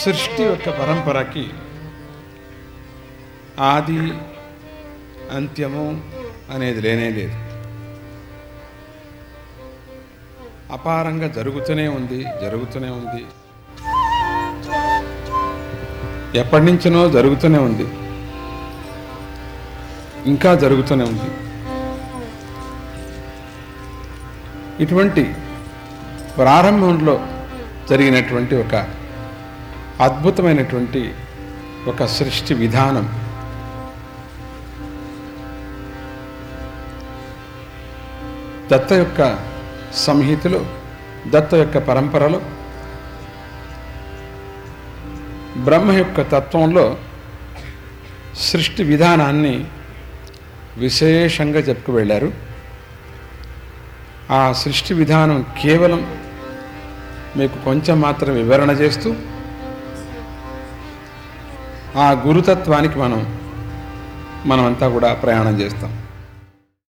సృష్టి యొక్క పరంపరకి ఆది అంత్యము అనేది లేనే లేదు అపారంగా జరుగుతూనే ఉంది జరుగుతూనే ఉంది ఎప్పటి నుంచినో జరుగుతూనే ఉంది ఇంకా జరుగుతూనే ఉంది ఇటువంటి ప్రారంభంలో జరిగినటువంటి ఒక అద్భుతమైనటువంటి ఒక సృష్టి విధానం దత్త యొక్క సంహితలో దత్త యొక్క పరంపరలో బ్రహ్మ యొక్క తత్వంలో సృష్టి విధానాన్ని విశేషంగా చెప్పుకు వెళ్ళారు ఆ సృష్టి విధానం కేవలం మీకు కొంచెం మాత్రం వివరణ చేస్తూ ఆ గురుతత్వానికి మనం మనమంతా కూడా ప్రయాణం చేస్తాం